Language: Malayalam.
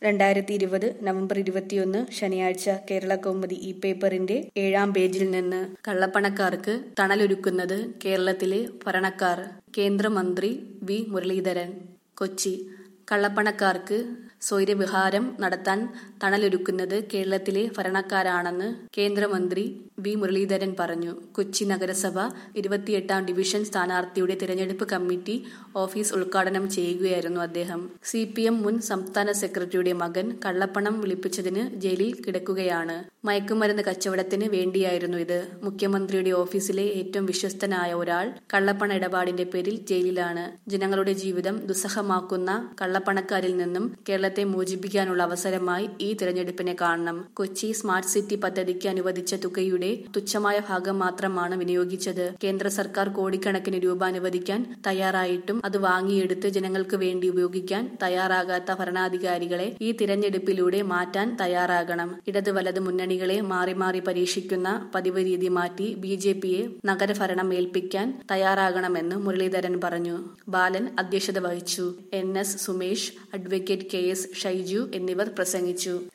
രണ്ടായിരത്തി ഇരുപത് നവംബർ ഇരുപത്തിയൊന്ന് ശനിയാഴ്ച കേരള കൗമുദി ഈ പേപ്പറിന്റെ ഏഴാം പേജിൽ നിന്ന് കള്ളപ്പണക്കാർക്ക് തണലൊരുക്കുന്നത് കേരളത്തിലെ ഭരണക്കാർ കേന്ദ്രമന്ത്രി വി മുരളീധരൻ കൊച്ചി കള്ളപ്പണക്കാർക്ക് സ്വൈരവിഹാരം നടത്താൻ തണലൊരുക്കുന്നത് കേരളത്തിലെ ഭരണക്കാരാണെന്ന് കേന്ദ്രമന്ത്രി വി മുരളീധരൻ പറഞ്ഞു കൊച്ചി നഗരസഭ ഇരുപത്തിയെട്ടാം ഡിവിഷൻ സ്ഥാനാർത്ഥിയുടെ തിരഞ്ഞെടുപ്പ് കമ്മിറ്റി ഓഫീസ് ഉദ്ഘാടനം ചെയ്യുകയായിരുന്നു അദ്ദേഹം സി പി എം മുൻ സംസ്ഥാന സെക്രട്ടറിയുടെ മകൻ കള്ളപ്പണം വിളിപ്പിച്ചതിന് ജയിലിൽ കിടക്കുകയാണ് മയക്കുമരുന്ന് കച്ചവടത്തിന് വേണ്ടിയായിരുന്നു ഇത് മുഖ്യമന്ത്രിയുടെ ഓഫീസിലെ ഏറ്റവും വിശ്വസ്തനായ ഒരാൾ കള്ളപ്പണ ഇടപാടിന്റെ പേരിൽ ജയിലിലാണ് ജനങ്ങളുടെ ജീവിതം ദുസ്സഹമാക്കുന്ന കള്ളപ്പണക്കാരിൽ നിന്നും കേരളത്തെ മോചിപ്പിക്കാനുള്ള അവസരമായി ഈ തിരഞ്ഞെടുപ്പിനെ കാണണം കൊച്ചി സ്മാർട്ട് സിറ്റി പദ്ധതിക്ക് അനുവദിച്ച തുകയുടെ തുച്ഛമായ ഭാഗം മാത്രമാണ് വിനിയോഗിച്ചത് കേന്ദ്ര സർക്കാർ കോടിക്കണക്കിന് രൂപ അനുവദിക്കാൻ തയ്യാറായിട്ടും അത് വാങ്ങിയെടുത്ത് ജനങ്ങൾക്ക് വേണ്ടി ഉപയോഗിക്കാൻ തയ്യാറാകാത്ത ഭരണാധികാരികളെ ഈ തിരഞ്ഞെടുപ്പിലൂടെ മാറ്റാൻ തയ്യാറാകണം ഇടത് വലത് മുന്നണികളെ മാറി മാറി പരീക്ഷിക്കുന്ന പതിവ് രീതി മാറ്റി ബി ജെ പിയെ നഗരഭരണം ഏൽപ്പിക്കാൻ തയ്യാറാകണമെന്ന് മുരളീധരൻ പറഞ്ഞു ബാലൻ അധ്യക്ഷത വഹിച്ചു N S Sumesh advocate K S Shaiju എന്നിവർ പ്രസംഗിച്ചു